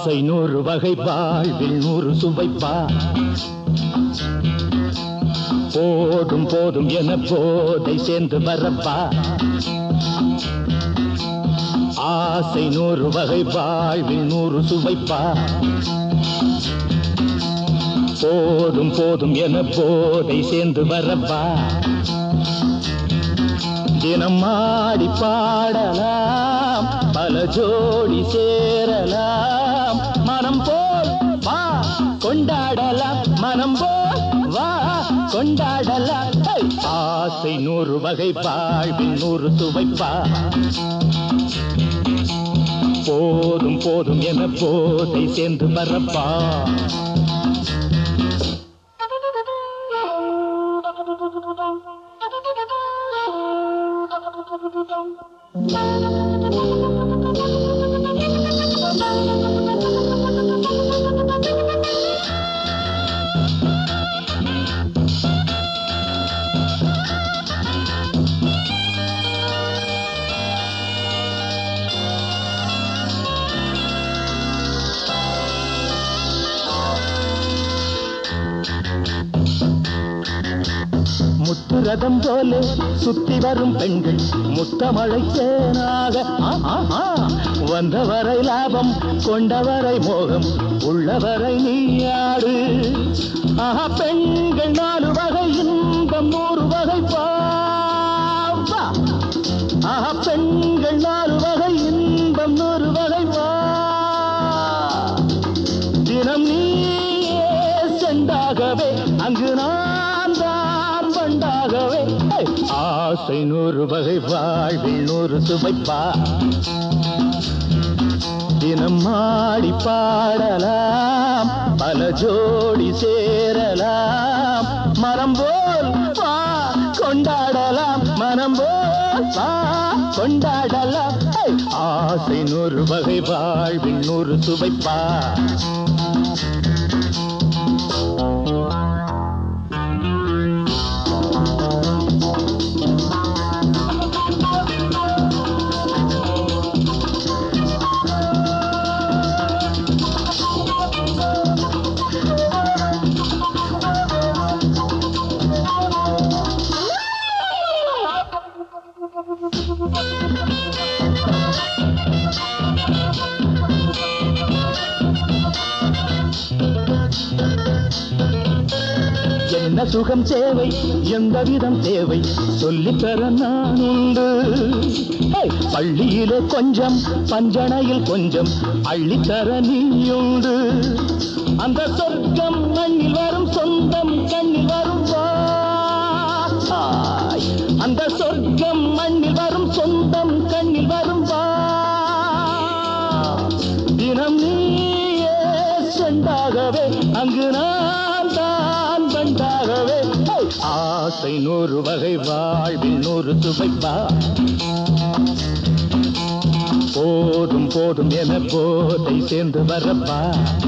ஆசை நூறு வகை வாழ்வில் நூறு சுவைப்பா போதும் போதும் என போதை சேர்ந்து வரப்பா ஆசை நூறு வகை வாழ்வில் நூறு சுவைப்பா போதும் போதும் என போதை சேர்ந்து வரப்பா தினம் ஆடி பாடலாம் பல ஜோடி சேரலாம் மனம் போல் வா கொண்டாடலாம் மனம் போல் வா கொண்டாடலாம் ஹை! ஆசை நூறு வகை வாழ்வில் நூறு சுவைப்பா போதும் போதும் என போதை சேர்ந்து வரப்பா முத்துரதம் போல சுத்தி வரும் பெண்கள் முத்தமழை தேனாக ஆ, ஆ, ஆ. வந்தவரை லாபம் கொண்டவரை மோகம் உள்ளவரை நீயாடு ஆஹா பெண்கள் நாலு வகை இன்பம் நூறு வகை பாவா ஆஹா பெண்கள் நாலு வகை இன்பம் நூறு வகை வா தினம் நீயே செண்டாகவே அங்கு நான் தான் வண்டாகவே ஹே! ஆசை நூறு வகை வாழ்வில் நூறு சுவைப்பா தினம் ஆடி பாடலாம் பல ஜோடி சேரலாம் மரம் போல் வா கொண்டாடலாம் மனம் போல் வா கொண்டாடலாம் ஹே! ஆசை நூறு வகை வாழ்வில் நூறு சுவைப்பா என்ன சுகம் தேவை எந்த விதம் தேவை சொல்லித் தர நான் உண்டு ஹே! பள்ளியிலே கொஞ்சம் பஞ்சனையில் கொஞ்சம் அள்ளித்தர நீயுண்டு அந்த சொர்க்கம் மண்ணில் வரும் சொந்தம் கண்ணில் வரும் வாய் அந்த சொர்க்கம் மண்ணில் வரும் சொந்தம் கண்ணில் வரும் வா தினம் நீயே செண்டாகவே அங்கு நான் தான் பண்டாகவே ஹே! ஆசை நூறு வகை வாழ்வில் நூறு சுவைப்பா போதும் போதும் என போதை சேர்ந்து வரப்பா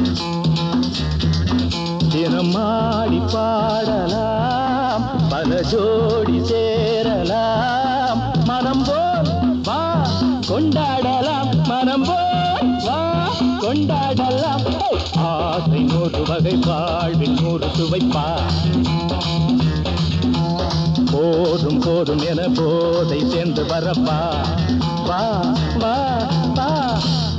தினம் ஆடி பாடலாம் பல ஜோடி சேரலாம் மனம் போல் வா கொண்டாடலாம் மனம் போல் வா கொண்டாடலாம் ஹே! ஆசை நூறு வகை வாழ்வில் நூறு சுவைப்பா போதும் போதும் என போதை சேர்ந்து வரப்பா வா வா வா